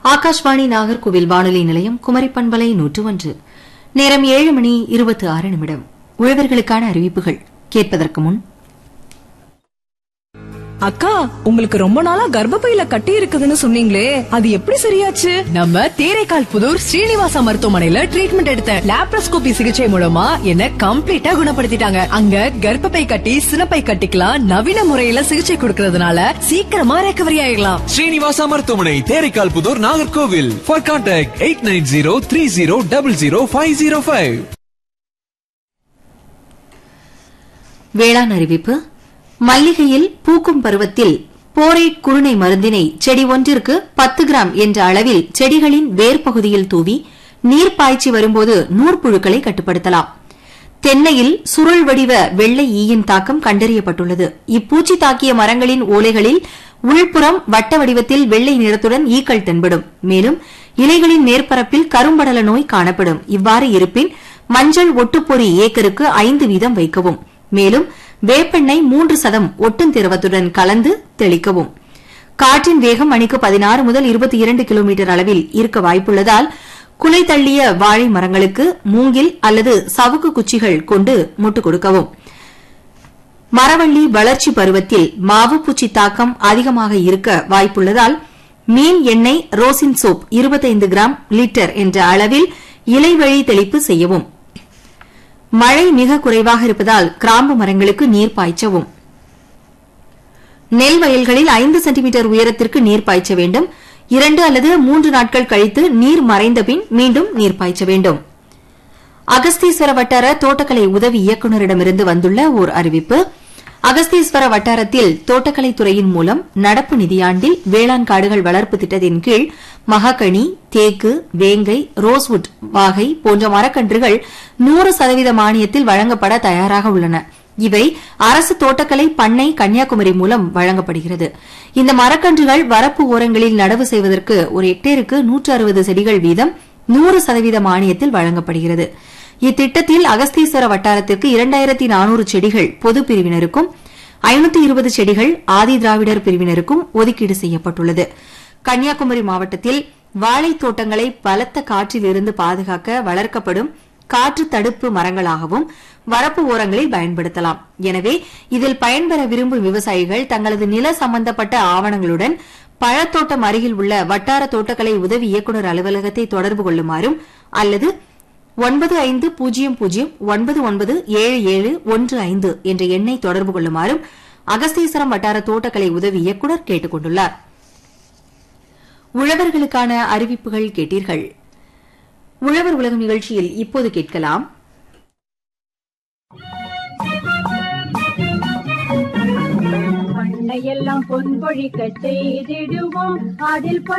ஆகாஷ்வாணி நாகர்கோவில் வானொலி நிலையம் குமரி பண்பலை நூற்று ஒன்று நேரம் ஏழு மணி இருபத்தி ஆறு நிமிடம் உழவர்களுக்கான அறிவிப்புகள் கேட்பதற்கு முன் அக்கா உங்களுக்கு ரொம்ப நாளா கர்ப்பப்பையில கட்டி இருக்குதுன்னு சொன்னீங்களே அது எப்படி சரியாச்சு நம்ம தேரைக்கால் புதூர் ஸ்ரீனிவாசா மருத்துவமனையில ட்ரீட்மெண்ட் எடுத்த லாப்ரோஸ்கோபி சிகிச்சை மூலமா என்ன கம்ப்ளீட்டா குணப்படுத்திட்டாங்க அங்க கர்ப்பப்பை கட்டி சினப்பை கட்டிக்கலாம் நவீன முறையில சிகிச்சை கொடுக்கறதுனால சீக்கிரமா ரெக்கவரி ஆயிடலாம் ஸ்ரீனிவாசா மருத்துவமனை Theraikal Puthur Nagercoil for contact eight nine zero three zero double zero five zero five வேளாண் அறிவிப்பு மல்லிகையில் பூக்கும் பருவத்தில் போரை குருணை மருந்தினை செடி ஒன்றிற்கு பத்து கிராம் என்ற அளவில் செடிகளின் வேர் பகுதியில் தூவி நீர் பாய்ச்சி வரும்போது நூற்புழுக்களை கட்டுப்படுத்தலாம் தென்னையில் சுருள் வடிவ வெள்ளை ஈயின் தாக்கம் கண்டறியப்பட்டுள்ளது இப்பூச்சி தாக்கிய மரங்களின் ஓலைகளில் உள்புறம் வட்ட வடிவத்தில் வெள்ளை நிறத்துடன் ஈக்கள் தென்படும் மேலும் இலைகளின் மேற்பரப்பில் கரும்படல நோய் காணப்படும் இவ்வாறு இருப்பின் மஞ்சள் ஒட்டுப்பொறி ஏக்கருக்கு ஐந்து வீதம் வைக்கவும் மேலும் வேப்பெண்ணெய் மூன்று சதம் ஒட்டும் திரவத்துடன் கலந்து தெளிக்கவும் காற்றின் வேகம் மணிக்கு பதினாறு முதல் இருபத்தி இரண்டு கிலோமீட்டர் அளவில் இருக்க வாய்ப்புள்ளதால் குலை தள்ளிய வாழை மரங்களுக்கு மூங்கில் அல்லது சவுக்கு குச்சிகள் கொண்டு முட்டு கொடுக்கவும் மரவள்ளி வளர்ச்சி பருவத்தில் மாவு பூச்சி தாக்கம் அதிகமாக இருக்க வாய்ப்புள்ளதால் மீன் எண்ணெய் ரோசின் சோப் 25 கிராம் லிட்டர் என்ற அளவில் இலைவழி தெளிப்பு செய்யவும் மழை மிக குறைவாக இருப்பதால் கிராம்பு மரங்களுக்கு நீர் பாய்ச்சவும் நெல் வயல்களில் ஐந்து சென்டிமீட்டர் உயரத்திற்கு நீர் பாய்ச்ச வேண்டும் இரண்டு அல்லது மூன்று நாட்கள் கழித்து நீர் மறைந்த பின் மீண்டும் நீர் பாய்ச்ச வேண்டும் அகஸ்தீஸ்வர வட்டார தோட்டக்கலை உதவி இயக்குநரிடமிருந்து வந்துள்ள ஓர் அறிவிப்பு அகஸ்தீஸ்வர வட்டாரத்தில் தோட்டக்கலை துறையின் மூலம் நடப்பு நிதியாண்டில் வேளாண் காடுகள் வளர்ப்பு திட்டத்தின் கீழ் மகாகனி தேக்கு வேங்கை ரோஸ்வுட் வாகை போன்ற மரக்கன்றுகள் நூறு சதவீத மானியத்தில் வழங்கப்பட தயாராக உள்ளன இவை அரசு தோட்டக்கலை பண்ணை கன்னியாகுமரி மூலம் வழங்கப்படுகிறது இந்த மரக்கன்றுகள் வரப்பு ஓரங்களில் நடவு செய்வதற்கு ஒரு ஹெக்டேருக்கு நூற்று அறுபது செடிகள் வீதம் நூறு சதவீத மானியத்தில் வழங்கப்படுகிறது இத்திட்டத்தில் அகஸ்தீஸ்வர வட்டாரத்திற்கு இரண்டாயிரத்தி நானூறு செடிகள் பொது பிரிவினருக்கும் ஐநூத்தி இருபது செடிகள் ஆதி திராவிடர் பிரிவினருக்கும் ஒதுக்கீடு செய்யப்பட்டுள்ளது கன்னியாகுமரி மாவட்டத்தில் வாழைத் தோட்டங்களை பலத்த காற்றில் இருந்து பாதுகாக்க வளர்க்கப்படும் காற்று தடுப்பு மரங்களாகவும் வரப்பு ஓரங்களில் பயன்படுத்தலாம் எனவே இதில் பயன்பெற விரும்பும் விவசாயிகள் தங்களது நில சம்பந்தப்பட்ட ஆவணங்களுடன் பழத்தோட்டம் அருகில் உள்ள வட்டார தோட்டக்கலை உதவி இயக்குநர் அலுவலகத்தை தொடர்பு கொள்ளுமாறும் அல்லது ஒன்பது ஐந்து பூஜ்ஜியம் பூஜ்ஜியம் ஒன்பது ஒன்பது ஏழு ஏழு ஒன்று ஐந்து என்ற எண்ணை தொடர்பு கொள்ளுமாறும் அகஸ்தீஸ்வரம் வட்டார தோட்டக்கலை உதவி இயக்குநர் கேட்டுக் கொண்டுள்ளார் உழவர்களுக்கான அறிவிப்புகள் கேட்டீர்கள் உழவர் உலகம் நிகழ்ச்சியில் இப்போது கேட்கலாம் பண்ணையெல்லாம் பொன்பொழிக்க செய்திடுவோம் அதில்